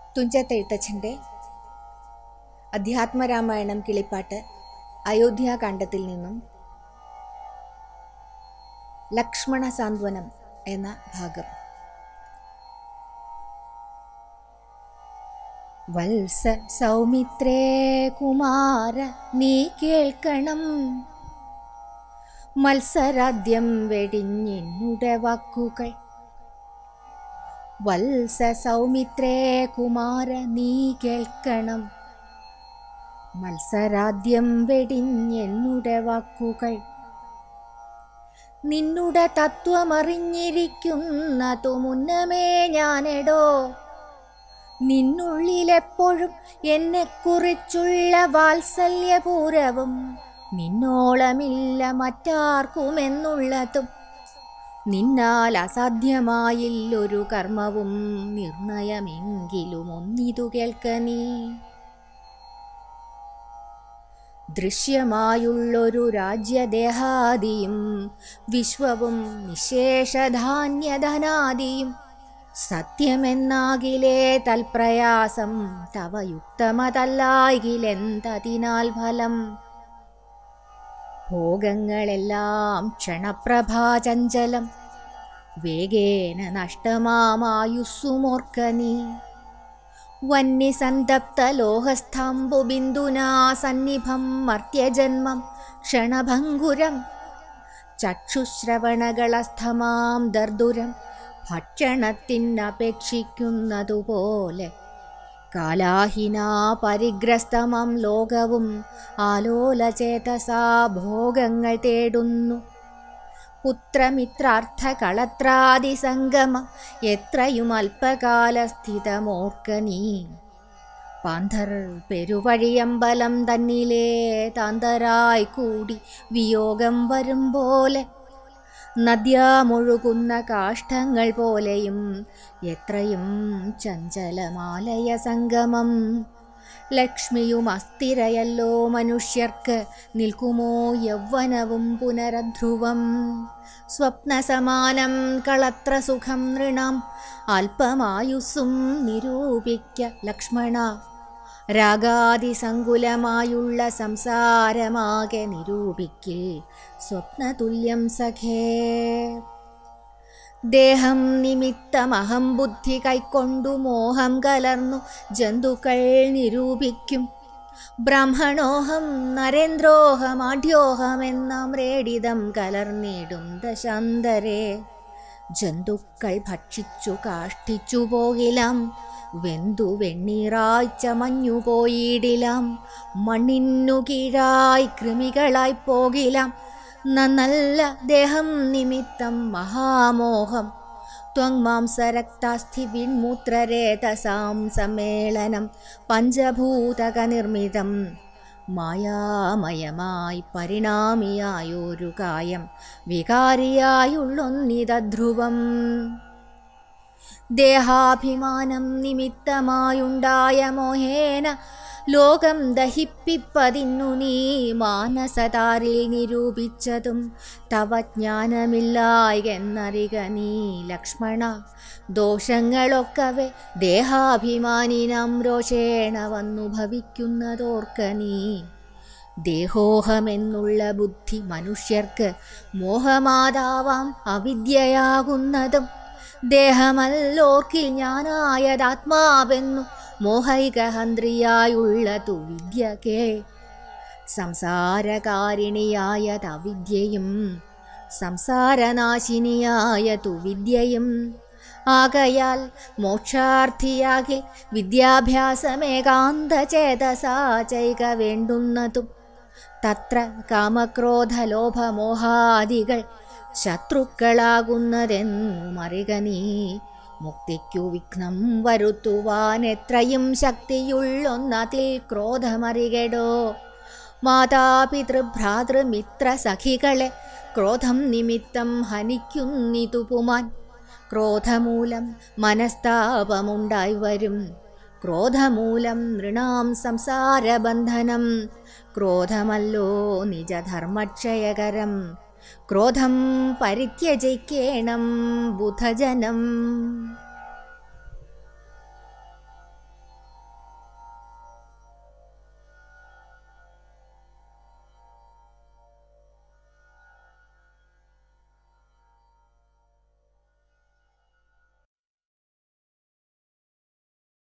തുഞ്ചത്തെഴുത്തച്ഛൻ്റെ അധ്യാത്മരാമായണം കിളിപ്പാട്ട് അയോധ്യാകാന്ഡത്തിൽ നിന്നും ലക്ഷ്മണ സാന്ത്വനം എന്ന ഭാഗം വത്സ സൗമിത്രേ കുമാര നീ കേൾക്കണം മത്സരാദ്യം വെടിഞ്ഞെന്നുടെ വാക്കുകൾ വത്സ സൗമിത്രേ കുമാര നീ കേൾക്കണം മത്സരാദ്യം വെടിഞ്ഞെന്നുടെ വാക്കുകൾ നിന്നുടെ തത്വമറിഞ്ഞിരിക്കുന്നതു മുന്നമേ ഞാനെടോ നിന്നുള്ളിലെപ്പോഴും എന്നെക്കുറിച്ചുള്ള വാത്സല്യപൂരവും നിന്നോളമില്ല മറ്റാർക്കുമെന്നുള്ളതും നിന്നാൽ അസാധ്യമായില്ലൊരു കർമ്മവും നിർണയമെങ്കിലും ഒന്നിതു കേൾക്ക നീ ദൃശ്യമായുള്ളൊരു രാജ്യദേഹാദിയും വിശ്വവും നിശേഷധാന്യധനാദിയും സത്യമെന്നാകിലേ തൽപ്രയാസം തവ യുക്തമതല്ലായിലെന്തതിനാൽ ഫലം ഭോഗങ്ങളെല്ലാം ക്ഷണപ്രഭാചഞ്ചലം വേഗേന നഷ്ടമാമായുസ്സുമോർക്ക നീ വന്യസന്തപ്തലോഹസ്തംബുബിന്ദുനാ സന്നിഭം മർത്യജന്മം ക്ഷണഭംഗുരം ചക്ഷുശ്രവണകളസ്ഥമാം ദർദുരം ഭക്ഷണത്തിനപേക്ഷിക്കുന്നതുപോലെ കാലാഹിനാ പരിഗ്രസ്തമം ലോകവും ആലോലചേതസാ ഭോഗങ്ങൾ തേടുന്നു പുത്രമിത്രാർത്ഥകളത്രാദിസംഗമം എത്രയും അല്പകാലസ്ഥിതമോർക്ക നീ പാന്ധർ പെരുവഴിയമ്പലം തന്നിലേ താന്തരായി കൂടി വിയോഗം വരും പോലെ നദ്യാമൊഴുകുന്ന കാഷ്ടങ്ങൾ പോലെയും എത്രയും ചഞ്ചലമാലയ സംഗമം ലക്ഷ്മിയും അസ്ഥിരയല്ലോ മനുഷ്യർക്ക് നിൽക്കുമോ യൗവനവും പുനരധ്രുവം സ്വപ്നസമാനം കളത്ര സുഖം നൃണം അല്പമായുസ്സും നിരൂപിക്ക ലക്ഷ്മണ രാഗാതിസങ്കുലമായുള്ള സംസാരമാകെ നിരൂപിക്കിൽ സ്വപ്നതുല്യം സഖേ ദേഹം നിമിത്തമഹം ബുദ്ധി കൈക്കൊണ്ടു മോഹം കലർന്നു ജന്തുക്കൾ നിരൂപിക്കും ബ്രാഹ്മണോഹം നരേന്ദ്രോഹമാഢ്യോഹമെന്നാം രേഡിതം കലർന്നിടും ദശാന്തരേ ജന്തുക്കൾ ഭക്ഷിച്ചു കാഷ്ടിച്ചു പോകിലാം വെന്തു വെണ്ണീറാഴ്ച മഞ്ഞു പോയിടിലാം മണ്ണിനു കീഴായി കൃമികളായി പോകിലാം നല്ല ദേഹം നിമിത്തം മഹാമോഹം ത്വങ്മാംസരക്താസ്ഥി വിൺമൂത്രരേതസാം സമ്മേളനം പഞ്ചഭൂതക നിർമ്മിതം മായാമയമായി പരിണാമിയായൊരു കായം വികാരിയായുള്ളൊന്നിതധ്രുവം ദേഹാഭിമാനം നിമിത്തമായുണ്ടായ മോഹേന ലോകം ദഹിപ്പിപ്പതിന്നു നീ മാനസതാരിൽ നിരൂപിച്ചതും തവ ജ്ഞാനമില്ലായെന്നറിക നീ ലക്ഷ്മണ ദോഷങ്ങളൊക്കവെ ദേഹാഭിമാനിനം രോഷേണ വന്നു ഭവിക്കുന്നതോർക്ക നീ ദേഹോഹമെന്നുള്ള ബുദ്ധി മനുഷ്യർക്ക് മോഹമാതാവാം അവിദ്യയാകുന്നതും ദേഹമല്ലോർക്കിൽ ഞാനായതാത്മാവെന്നു മോഹൈകഹന്ത്രിയായുള്ളതു വിദ്യ കേൾ സംസാരകാരിണിയായതവിദ്യയും സംസാരനാശിനിയായതു വിദ്യയും ആകയാൽ മോക്ഷാർത്ഥിയാകിൽ വിദ്യാഭ്യാസമേകാന്തചേതസാ ചൈക വേണ്ടുന്നതും തത്ര കാമക്രോധലോഭമോഹാദികൾ ശത്രുക്കളാകുന്നതെന്നു മറിക നീ മുക്തിക്കു വിഘ്നം വരുത്തുവാൻ എത്രയും ശക്തിയുള്ളൊന്നതിൽ ക്രോധമറികടോ മാതാപിതൃഭ്രാതൃമിത്ര സഖികളെ ക്രോധം നിമിത്തം ഹനിക്കുന്നിതു പുമാൻ ക്രോധമൂലം മനസ്താപമുണ്ടായി വരും ക്രോധമൂലം നൃണാം സംസാരബന്ധനം ക്രോധമല്ലോ നിജധർമ്മക്ഷയകരം ക്രോധം പരിത്യജിക്കേണം ബുധജനം